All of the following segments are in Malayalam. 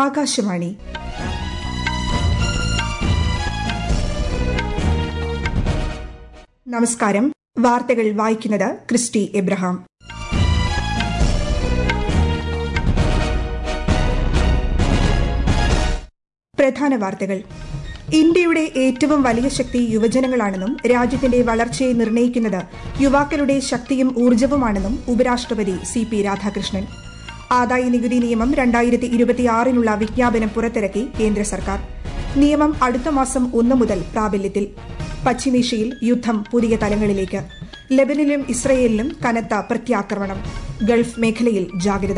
ആകാശവാണി നമസ്കാരം വാർത്തകൾ വായിക്കുന്നത് ക്രിസ്റ്റി എബ്രഹാം പ്രധാന വാർത്തകൾ ഇന്ത്യയുടെ ഏറ്റവും വലിയ ശക്തി യുവജനങ്ങളാണെന്നും രാജ്യത്തിന്റെ വളർച്ചയെ നിർണ്ണയിക്കുന്നത് യുവാക്കളുടെ ശക്തിയും ഊർജ്ജവുമാണെന്നും ഉപരാഷ്ട്രപതി സി പി രാധാകൃഷ്ണൻ ആദായ നികുതി നിയമം രണ്ടായിരത്തി ഇരുപത്തിയാറിനുള്ള വിജ്ഞാപനം പുറത്തിറക്കി കേന്ദ്ര സർക്കാർ നിയമം അടുത്ത മാസം ഒന്ന് മുതൽ പ്രാബല്യത്തിൽ പശ്ചിമേഷ്യയിൽ യുദ്ധം പുതിയ തലങ്ങളിലേക്ക് ലെബനിലും ഇസ്രയേലിലും കനത്ത പ്രത്യാക്രമണം ഗൾഫ് മേഖലയിൽ ജാഗ്രത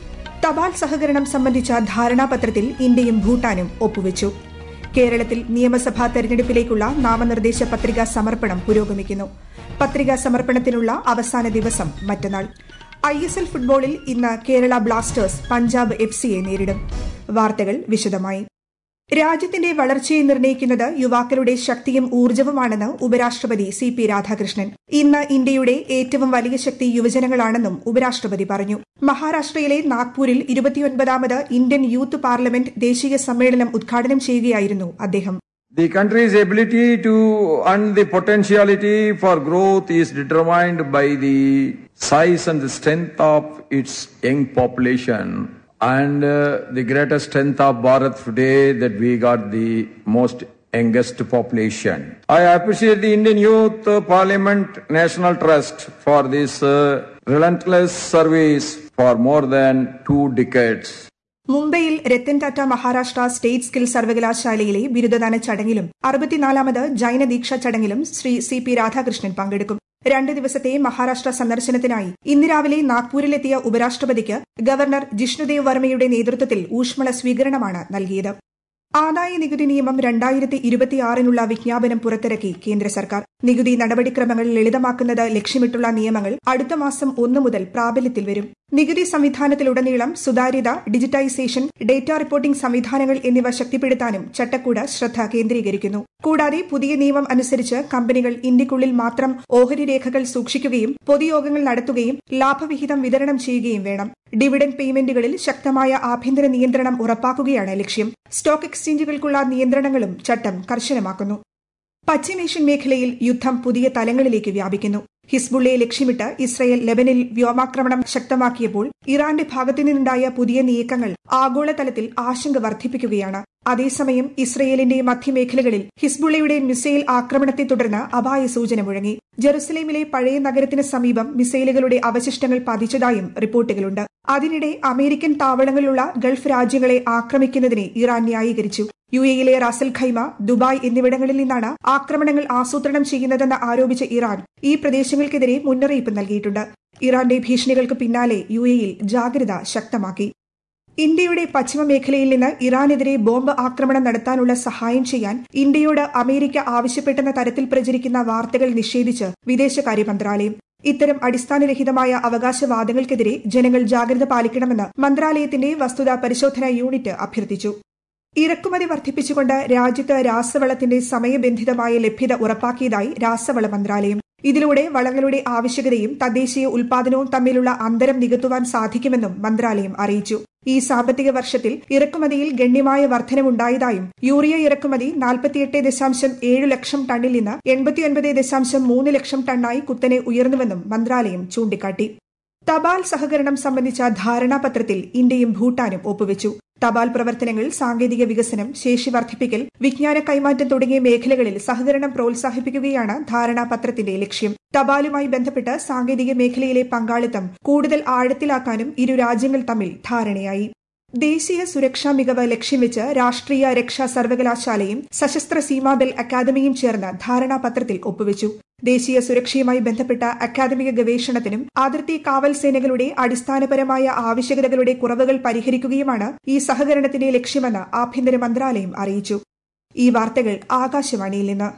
തപാൽ സഹകരണം സംബന്ധിച്ച ധാരണാപത്രത്തിൽ ഇന്ത്യയും ഭൂട്ടാനും ഒപ്പുവച്ചു കേരളത്തിൽ നിയമസഭാ തെരഞ്ഞെടുപ്പിലേക്കുള്ള നാമനിർദ്ദേശ പത്രികാ സമർപ്പണം പുരോഗമിക്കുന്നു പത്രികാ സമർപ്പണത്തിനുള്ള അവസാന ദിവസം മറ്റന്നാൾ ഐ എസ് എൽ ഫുട്ബോളിൽ ഇന്ന് കേരള ബ്ലാസ്റ്റേഴ്സ് പഞ്ചാബ് എഫ് സിയെ നേരിടും വാർത്തകൾ വിശദമായി രാജ്യത്തിന്റെ വളർച്ചയെ നിർണ്ണയിക്കുന്നത് യുവാക്കളുടെ ശക്തിയും ഊർജ്ജവുമാണെന്ന് ഉപരാഷ്ട്രപതി സി പി രാധാകൃഷ്ണൻ ഇന്ന് ഇന്ത്യയുടെ ഏറ്റവും വലിയ ശക്തി യുവജനങ്ങളാണെന്നും ഉപരാഷ്ട്രപതി പറഞ്ഞു മഹാരാഷ്ട്രയിലെ നാഗ്പൂരിൽ ഇരുപത്തിയൊൻപതാമത് ഇന്ത്യൻ യൂത്ത് പാർലമെന്റ് ദേശീയ സമ്മേളനം ഉദ്ഘാടനം ചെയ്യുകയായിരുന്നു അദ്ദേഹം The country's ability to and the potentiality for growth is determined by the size and the strength of its young population. And uh, the greatest strength of Bharat today that we got the most youngest population. I appreciate the Indian Youth uh, Parliament National Trust for this uh, relentless service for more than two decades. മുംബൈയിൽ രത്തൻ ടാറ്റ മഹാരാഷ്ട്ര സ്റ്റേറ്റ് സ്കിൽ സർവകലാശാലയിലെ ബിരുദദാന ചടങ്ങിലും അറുപത്തിനാലാമത് ജൈന ദീക്ഷാ ചടങ്ങിലും ശ്രീ സി പി രാധാകൃഷ്ണൻ പങ്കെടുക്കും രണ്ട് ദിവസത്തെ മഹാരാഷ്ട്ര സന്ദർശനത്തിനായി ഇന്ന് രാവിലെ നാഗ്പൂരിലെത്തിയ ഉപരാഷ്ട്രപതിക്ക് ഗവർണർ ജിഷ്ണുദേവ് വർമ്മയുടെ നേതൃത്വത്തിൽ ഊഷ്മള സ്വീകരണമാണ് നൽകിയത് ആദായ നികുതി നിയമം രണ്ടായിരത്തി ഇരുപത്തിയാറിനുള്ള വിജ്ഞാപനം പുറത്തിറക്കി കേന്ദ്ര സർക്കാർ നികുതി നടപടിക്രമങ്ങൾ ലളിതമാക്കുന്നത് ലക്ഷ്യമിട്ടുള്ള നിയമങ്ങൾ അടുത്ത മാസം ഒന്നു മുതൽ പ്രാബല്യത്തിൽ വരും നികുതി സംവിധാനത്തിലുടനീളം സുതാര്യത ഡിജിറ്റൈസേഷൻ ഡേറ്റ റിപ്പോർട്ടിംഗ് സംവിധാനങ്ങൾ എന്നിവ ശക്തിപ്പെടുത്താനും ചട്ടക്കൂട് ശ്രദ്ധ കേന്ദ്രീകരിക്കുന്നു കൂടാതെ പുതിയ നിയമം അനുസരിച്ച് കമ്പനികൾ ഇന്ത്യക്കുള്ളിൽ മാത്രം ഓഹരി രേഖകൾ സൂക്ഷിക്കുകയും പൊതുയോഗങ്ങൾ നടത്തുകയും ലാഭവിഹിതം വിതരണം ചെയ്യുകയും വേണം ഡിവിഡൻ പേയ്മെന്റുകളിൽ ശക്തമായ ആഭ്യന്തര നിയന്ത്രണം ഉറപ്പാക്കുകയാണ് ലക്ഷ്യം സ്റ്റോക്ക് എക്സ്ചേഞ്ചുകൾക്കുള്ള നിയന്ത്രണങ്ങളും ചട്ടം കർശനമാക്കുന്നു പശ്ചിമേഷ്യൻ മേഖലയിൽ യുദ്ധം പുതിയ തലങ്ങളിലേക്ക് വ്യാപിക്കുന്നു ഹിസ്ബുള്ളയെ ലക്ഷ്യമിട്ട് ഇസ്രയേൽ ലെബനിൽ വ്യോമാക്രമണം ശക്തമാക്കിയപ്പോൾ ഇറാന്റെ ഭാഗത്തു നിന്നുണ്ടായ പുതിയ നീക്കങ്ങൾ ആഗോളതലത്തിൽ ആശങ്ക വർദ്ധിപ്പിക്കുകയാണ് അതേസമയം ഇസ്രയേലിന്റെ മധ്യമേഖലകളിൽ ഹിസ്ബുള്ളയുടെ മിസൈൽ ആക്രമണത്തെ തുടർന്ന് അപായ സൂചന മുഴങ്ങി ജെറുസലേമിലെ പഴയ നഗരത്തിന് സമീപം മിസൈലുകളുടെ അവശിഷ്ടങ്ങൾ പതിച്ചതായും റിപ്പോർട്ടുകളുണ്ട് അതിനിടെ അമേരിക്കൻ താവളങ്ങളിലുള്ള ഗൾഫ് രാജ്യങ്ങളെ ആക്രമിക്കുന്നതിനെ ഇറാൻ ന്യായീകരിച്ചു യു എയിലെ റാസൽ ഖൈമ ദുബായ് എന്നിവിടങ്ങളിൽ നിന്നാണ് ആക്രമണങ്ങൾ ആസൂത്രണം ചെയ്യുന്നതെന്ന് ആരോപിച്ച ഇറാൻ ഈ പ്രദേശങ്ങൾക്കെതിരെ മുന്നറിയിപ്പ് നൽകിയിട്ടുണ്ട് ഇറാന്റെ ഭീഷണികൾക്ക് പിന്നാലെ യു എയിൽ ജാഗ്രത ശക്തമാക്കി ഇന്ത്യയുടെ പശ്ചിമ മേഖലയിൽ നിന്ന് ഇറാനെതിരെ ബോംബ് ആക്രമണം നടത്താനുള്ള സഹായം ചെയ്യാൻ ഇന്ത്യയോട് അമേരിക്ക ആവശ്യപ്പെട്ടെന്ന തരത്തിൽ പ്രചരിക്കുന്ന വാർത്തകൾ നിഷേധിച്ച് വിദേശകാര്യ മന്ത്രാലയം ഇത്തരം അടിസ്ഥാനരഹിതമായ അവകാശവാദങ്ങൾക്കെതിരെ ജനങ്ങൾ ജാഗ്രത പാലിക്കണമെന്ന് മന്ത്രാലയത്തിന്റെ വസ്തുതാ പരിശോധനാ യൂണിറ്റ് അഭ്യർത്ഥിച്ചു ഇറക്കുമതി വർദ്ധിപ്പിച്ചുകൊണ്ട് രാജ്യത്ത് രാസവളത്തിന്റെ സമയബന്ധിതമായ ലഭ്യത ഉറപ്പാക്കിയതായി രാസവള മന്ത്രാലയം ഇതിലൂടെ വളങ്ങളുടെ ആവശ്യകതയും തദ്ദേശീയ ഉൽപാദനവും തമ്മിലുള്ള അന്തരം നികത്തുവാൻ സാധിക്കുമെന്നും മന്ത്രാലയം അറിയിച്ചു ഈ സാമ്പത്തിക വർഷത്തിൽ ഇറക്കുമതിയിൽ ഗണ്യമായ വർധനവുണ്ടായതായും യൂറിയ ഇറക്കുമതി നാൽപ്പത്തിയെട്ട് ദശാംശം ഏഴ് ലക്ഷം ടണ്ണിൽ നിന്ന് എൺപത്തിയൊൻപത് ദശാംശം മൂന്ന് ലക്ഷം ടണ്ണായി കുത്തനെ ഉയർന്നുവെന്നും മന്ത്രാലയം ചൂണ്ടിക്കാട്ടി തപാൽ സഹകരണം സംബന്ധിച്ച ധാരണാപത്രത്തിൽ ഇന്ത്യയും ഭൂട്ടാനും ഒപ്പുവച്ചു തപാൽ പ്രവർത്തനങ്ങൾ സാങ്കേതിക വികസനം ശേഷി വർദ്ധിപ്പിക്കൽ വിജ്ഞാന കൈമാറ്റം തുടങ്ങിയ മേഖലകളിൽ സഹകരണം പ്രോത്സാഹിപ്പിക്കുകയാണ് ധാരണാപത്രത്തിന്റെ ലക്ഷ്യം തപാലുമായി ബന്ധപ്പെട്ട് സാങ്കേതിക മേഖലയിലെ പങ്കാളിത്തം കൂടുതൽ ആഴത്തിലാക്കാനും ഇരു രാജ്യങ്ങൾ തമ്മിൽ ധാരണയായി ദേശീയ സുരക്ഷാ മികവ് ലക്ഷ്യം വെച്ച് രാഷ്ട്രീയ രക്ഷാ സർവകലാശാലയും സശസ്ത്ര സീമാബൽ അക്കാദമിയും ചേർന്ന് ധാരണാപത്രത്തിൽ ഒപ്പുവച്ചു ദേശീയ സുരക്ഷയുമായി ബന്ധപ്പെട്ട അക്കാദമിക ഗവേഷണത്തിനും അതിർത്തി കാവൽ സേനകളുടെ അടിസ്ഥാനപരമായ ആവശ്യകതകളുടെ കുറവുകൾ പരിഹരിക്കുകയുമാണ് ഈ സഹകരണത്തിന്റെ ലക്ഷ്യമെന്ന് ആഭ്യന്തര മന്ത്രാലയം അറിയിച്ചു ഈ വാർത്തകൾ ആകാശവാണിയിൽ നിന്ന്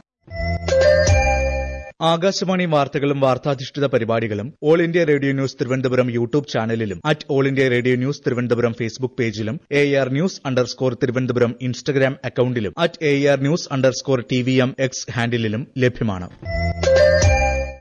ആകാശവാണി വാർത്തകളും വാർത്താധിഷ്ഠിത പരിപാടികളും all India radio news Thiruvananthapuram YouTube ചാനലിലും at all India radio news Thiruvananthapuram Facebook പേജിലും A R news underscore Thiruvananthapuram Instagram അക്കൌണ്ടിലും at A R news underscore T V M X ഹാൻഡിലും ലഭ്യമാണ്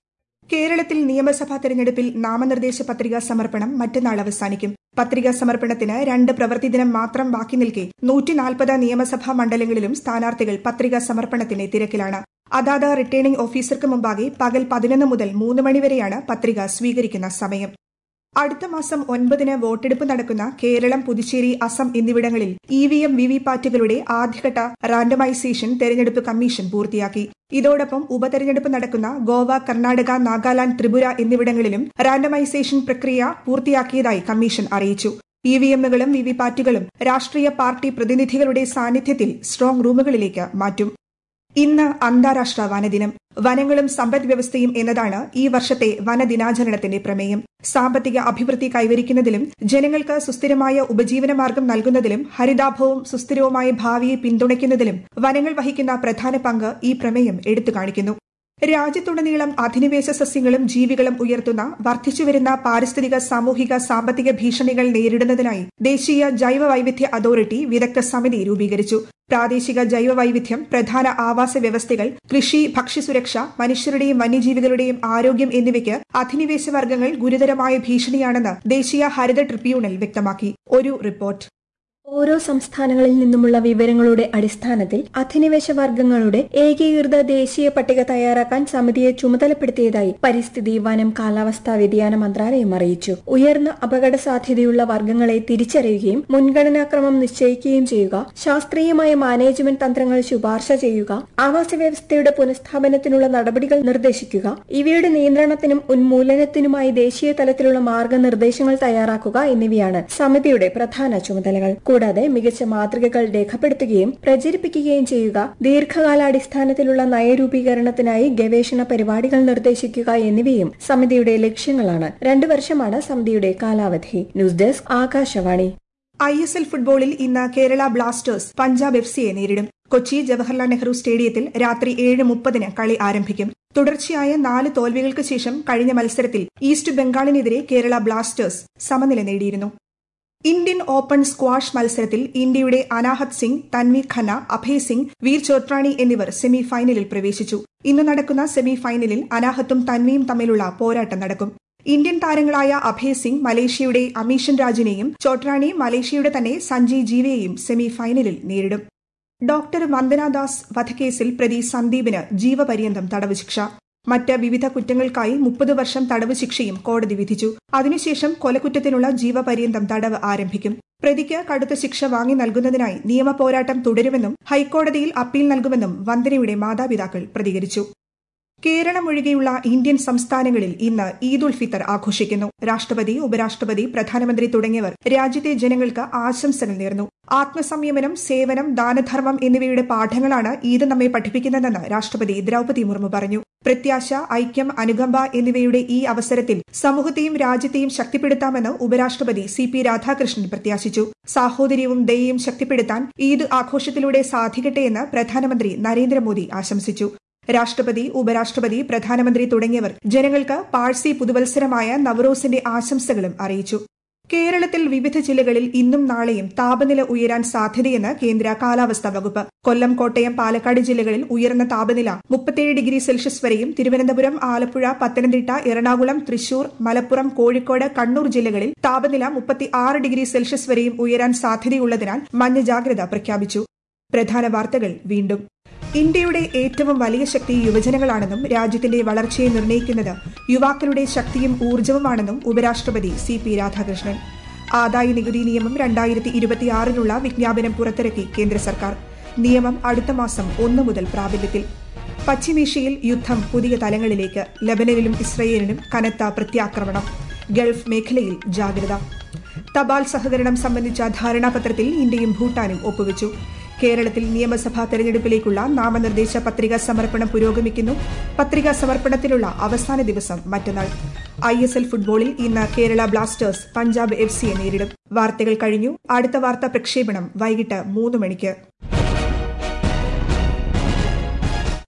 കേരളത്തിൽ നിയമസഭാ തെരഞ്ഞെടുപ്പിൽ നാമനിർദ്ദേശ പത്രിക സമർപ്പണം മറ്റന്നാൾ അവസാനിക്കും പത്രികാ സമർപ്പണത്തിന് രണ്ട് പ്രവൃത്തി ദിനം മാത്രം ബാക്കി നിൽക്കെ നൂറ്റി നാൽപ്പത് നിയമസഭാ മണ്ഡലങ്ങളിലും സ്ഥാനാർത്ഥികൾ പത്രികാ സമർപ്പണത്തിന് തിരക്കിലാണ് അതാത് റിട്ടേണിംഗ് ഓഫീസർക്ക് മുമ്പാകെ പകൽ പതിനൊന്ന് മുതൽ മൂന്ന് മണിവരെയാണ് പത്രിക സ്വീകരിക്കുന്ന സമയം അടുത്ത മാസം ഒൻപതിന് വോട്ടെടുപ്പ് നടക്കുന്ന കേരളം പുതുച്ചേരി അസം എന്നിവിടങ്ങളിൽ ഇ വി എം വിവിപാറ്റുകളുടെ ആദ്യഘട്ട റാൻഡമൈസേഷൻ തെരഞ്ഞെടുപ്പ് കമ്മീഷൻ പൂർത്തിയാക്കി ഇതോടൊപ്പം ഉപതെരഞ്ഞെടുപ്പ് നടക്കുന്ന ഗോവ കർണാടക നാഗാലാന്റ് ത്രിപുര എന്നിവിടങ്ങളിലും റാൻഡമൈസേഷൻ പ്രക്രിയ പൂർത്തിയാക്കിയതായി കമ്മീഷൻ അറിയിച്ചു ഇ വി എമ്മുകളും വിവിപാറ്റുകളും രാഷ്ട്രീയ പാർട്ടി പ്രതിനിധികളുടെ സാന്നിധ്യത്തിൽ സ്ട്രോങ് റൂമുകളിലേക്ക് മാറ്റും ഇന്ന് അന്താരാഷ്ട്ര വനദിനം വനങ്ങളും സമ്പദ് വ്യവസ്ഥയും എന്നതാണ് ഈ വർഷത്തെ വനദിനാചരണത്തിന്റെ പ്രമേയം സാമ്പത്തിക അഭിവൃദ്ധി കൈവരിക്കുന്നതിലും ജനങ്ങൾക്ക് സുസ്ഥിരമായ ഉപജീവനമാർഗം നൽകുന്നതിലും ഹരിതാഭവും സുസ്ഥിരവുമായ ഭാവിയെ പിന്തുണയ്ക്കുന്നതിലും വനങ്ങൾ വഹിക്കുന്ന പ്രധാന പങ്ക് ഈ പ്രമേയം എടുത്തു കാണിക്കുന്നു രാജ്യത്തുടനീളം അധിനിവേശ സസ്യങ്ങളും ജീവികളും ഉയർത്തുന്ന വർദ്ധിച്ചുവരുന്ന പാരിസ്ഥിതിക സാമൂഹിക സാമ്പത്തിക ഭീഷണികൾ നേരിടുന്നതിനായി ദേശീയ ജൈവ വൈവിധ്യ അതോറിറ്റി വിദഗ്ധ സമിതി രൂപീകരിച്ചു പ്രാദേശിക ജൈവ വൈവിധ്യം പ്രധാന ആവാസ വ്യവസ്ഥകൾ കൃഷി ഭക്ഷ്യസുരക്ഷ മനുഷ്യരുടെയും വന്യജീവികളുടെയും ആരോഗ്യം എന്നിവയ്ക്ക് അധിനിവേശ വർഗ്ഗങ്ങൾ ഗുരുതരമായ ഭീഷണിയാണെന്ന് ദേശീയ ഹരിത ട്രിബ്യൂണൽ വ്യക്തമാക്കി ഒരു റിപ്പോർട്ട് ഓരോ സംസ്ഥാനങ്ങളിൽ നിന്നുമുള്ള വിവരങ്ങളുടെ അടിസ്ഥാനത്തിൽ അധിനിവേശ വർഗങ്ങളുടെ ഏകീകൃത ദേശീയ പട്ടിക തയ്യാറാക്കാൻ സമിതിയെ ചുമതലപ്പെടുത്തിയതായി പരിസ്ഥിതി വനം കാലാവസ്ഥാ വ്യതിയാന മന്ത്രാലയം അറിയിച്ചു ഉയർന്ന അപകട സാധ്യതയുള്ള വർഗങ്ങളെ തിരിച്ചറിയുകയും മുൻഗണനാക്രമം നിശ്ചയിക്കുകയും ചെയ്യുക ശാസ്ത്രീയമായ മാനേജ്മെന്റ് തന്ത്രങ്ങൾ ശുപാർശ ചെയ്യുക ആവാസ വ്യവസ്ഥയുടെ പുനഃസ്ഥാപനത്തിനുള്ള നടപടികൾ നിർദ്ദേശിക്കുക ഇവയുടെ നിയന്ത്രണത്തിനും ഉന്മൂലനത്തിനുമായി ദേശീയ തലത്തിലുള്ള മാർഗനിർദ്ദേശങ്ങൾ തയ്യാറാക്കുക എന്നിവയാണ് സമിതിയുടെ പ്രധാന ചുമതലകൾ കൂടാതെ മികച്ച മാതൃകകൾ രേഖപ്പെടുത്തുകയും പ്രചരിപ്പിക്കുകയും ചെയ്യുക ദീർഘകാലാടിസ്ഥാനത്തിലുള്ള നയരൂപീകരണത്തിനായി ഗവേഷണ പരിപാടികൾ നിർദ്ദേശിക്കുക എന്നിവയും സമിതിയുടെ ലക്ഷ്യങ്ങളാണ് രണ്ടു വർഷമാണ് സമിതിയുടെ കാലാവധി news desk Akashvani I S L ഫുട്ബോളിൽ ഇന്ന് കേരള ബ്ലാസ്റ്റേഴ്സ് പഞ്ചാബ് എഫ് സിയെ നേരിടും കൊച്ചി ജവഹർലാൽ നെഹ്റു സ്റ്റേഡിയത്തിൽ രാത്രി ഏഴ് മുപ്പതിന് കളി ആരംഭിക്കും തുടർച്ചയായ നാല് തോൽവികൾക്ക് ശേഷം കഴിഞ്ഞ മത്സരത്തിൽ ഈസ്റ്റ് ബംഗാളിനെതിരെ കേരള ബ്ലാസ്റ്റേഴ്സ് സമനില നേടിയിരുന്നു ഇന്ത്യൻ ഓപ്പൺ സ്ക്വാഷ് മത്സരത്തിൽ ഇന്ത്യയുടെ അനാഹത് സിംഗ് തൻവി ഖന്ന അഭയ് സിംഗ് വീർ ചോട്രാണി എന്നിവർ സെമി ഫൈനലിൽ പ്രവേശിച്ചു ഇന്ന് നടക്കുന്ന സെമി ഫൈനലിൽ അനാഹത്തും തൻവിയും തമ്മിലുള്ള പോരാട്ടം നടക്കും ഇന്ത്യൻ താരങ്ങളായ അഭയ് സിംഗ് മലേഷ്യയുടെ അമീഷൻ രാജിനെയും ചോട്രാണി മലേഷ്യയുടെ തന്നെ സഞ്ജയ് ജീവയെയും സെമി ഫൈനലിൽ നേരിടും ഡോക്ടർ വന്ദനാദാസ് വധക്കേസിൽ പ്രതി സന്ദീപിന് ജീവപര്യന്തം തടവ് ശിക്ഷ മറ്റ് വിവിധ കുറ്റങ്ങൾക്കായി മുപ്പത് വർഷം തടവ് ശിക്ഷയും കോടതി വിധിച്ചു അതിനുശേഷം കൊലക്കുറ്റത്തിനുള്ള ജീവപര്യന്തം തടവ് ആരംഭിക്കും പ്രതിക്ക് കടുത്ത ശിക്ഷ വാങ്ങി നൽകുന്നതിനായി നിയമപോരാട്ടം തുടരുമെന്നും ഹൈക്കോടതിയിൽ അപ്പീൽ നൽകുമെന്നും വന്ദനയുടെ മാതാപിതാക്കൾ പ്രതികരിച്ചു കേരളം ഒഴികെയുള്ള ഇന്ത്യൻ സംസ്ഥാനങ്ങളിൽ ഇന്ന് ഈദ് ഉൽ ഫിത്തർ ആഘോഷിക്കുന്നു രാഷ്ട്രപതി ഉപരാഷ്ട്രപതി പ്രധാനമന്ത്രി തുടങ്ങിയവർ രാജ്യത്തെ ജനങ്ങൾക്ക് ആശംസകൾ നേർന്നു ആത്മസംയമനം സേവനം ദാനധർമ്മം എന്നിവയുടെ പാഠങ്ങളാണ് ഈദ് നമ്മെ പഠിപ്പിക്കുന്നതെന്ന് രാഷ്ട്രപതി ദ്രൌപതി മുർമു പറഞ്ഞു പ്രത്യാശ ഐക്യം അനുകമ്പ എന്നിവയുടെ ഈ അവസരത്തിൽ സമൂഹത്തെയും രാജ്യത്തെയും ശക്തിപ്പെടുത്താമെന്ന് ഉപരാഷ്ട്രപതി സി പി രാധാകൃഷ്ണൻ പ്രത്യാശിച്ചു സാഹോദര്യവും ദയയും ശക്തിപ്പെടുത്താൻ ഈദ് ആഘോഷത്തിലൂടെ സാധിക്കട്ടെയെന്ന് പ്രധാനമന്ത്രി നരേന്ദ്രമോദി ആശംസിച്ചു രാഷ്ട്രപതി ഉപരാഷ്ട്രപതി പ്രധാനമന്ത്രി തുടങ്ങിയവർ ജനങ്ങൾക്ക് പാഴ്സി പുതുവത്സരമായ നവറോസിന്റെ ആശംസകളും അറിയിച്ചു കേരളത്തിൽ വിവിധ ജില്ലകളിൽ ഇന്നും നാളെയും താപനില ഉയരാൻ സാധ്യതയെന്ന് കേന്ദ്ര കാലാവസ്ഥാ വകുപ്പ് കൊല്ലം കോട്ടയം പാലക്കാട് ജില്ലകളിൽ ഉയർന്ന താപനില മുപ്പത്തിയേഴ് ഡിഗ്രി സെൽഷ്യസ് വരെയും തിരുവനന്തപുരം ആലപ്പുഴ പത്തനംതിട്ട എറണാകുളം തൃശൂർ മലപ്പുറം കോഴിക്കോട് കണ്ണൂർ ജില്ലകളിൽ താപനില മുപ്പത്തി ആറ് ഡിഗ്രി സെൽഷ്യസ് വരെയും ഉയരാൻ സാധ്യതയുള്ളതിനാൽ മഞ്ഞ ജാഗ്രത പ്രഖ്യാപിച്ചു പ്രധാന വാർത്തകൾ വീണ്ടും ഇന്ത്യയുടെ ഏറ്റവും വലിയ ശക്തി യുവജനങ്ങളാണെന്നും രാജ്യത്തിന്റെ വളർച്ചയെ നിർണ്ണയിക്കുന്നത് യുവാക്കളുടെ ശക്തിയും ഊർജ്ജവുമാണെന്നും ഉപരാഷ്ട്രപതി സി പി രാധാകൃഷ്ണൻ ആദായ നികുതി നിയമം രണ്ടായിരത്തി ഇരുപത്തിയാറിനുള്ള വിജ്ഞാപനം പുറത്തിറക്കി കേന്ദ്ര സർക്കാർ നിയമം അടുത്ത മാസം ഒന്ന് മുതൽ പ്രാബല്യത്തിൽ പശ്ചിമേഷ്യയിൽ യുദ്ധം പുതിയ തലങ്ങളിലേക്ക് ലബനനിലും ഇസ്രയേലിനും കനത്ത പ്രത്യാക്രമണം ഗൾഫ് മേഖലയിൽ ജാഗ്രത തപാൽ സഹകരണം സംബന്ധിച്ച ധാരണാപത്രത്തിൽ ഇന്ത്യയും ഭൂട്ടാനും ഒപ്പുവച്ചു കേരളത്തിൽ നിയമസഭാ തെരഞ്ഞെടുപ്പിലേക്കുള്ള നാമനിർദ്ദേശ പത്രികാ സമർപ്പണം പുരോഗമിക്കുന്നു പത്രികാ സമർപ്പണത്തിനുള്ള അവസാന ദിവസം മറ്റന്നാൾ ഐ എസ് എൽ ഫുട്ബോളിൽ ഇന്ന് കേരള ബ്ലാസ്റ്റേഴ്സ് പഞ്ചാബ് എഫ് സിയെ നേരിടും വാർത്തകൾ കഴിഞ്ഞു അടുത്ത വാർത്താ പ്രക്ഷേപണം വൈകിട്ട് മൂന്ന് മണിക്ക്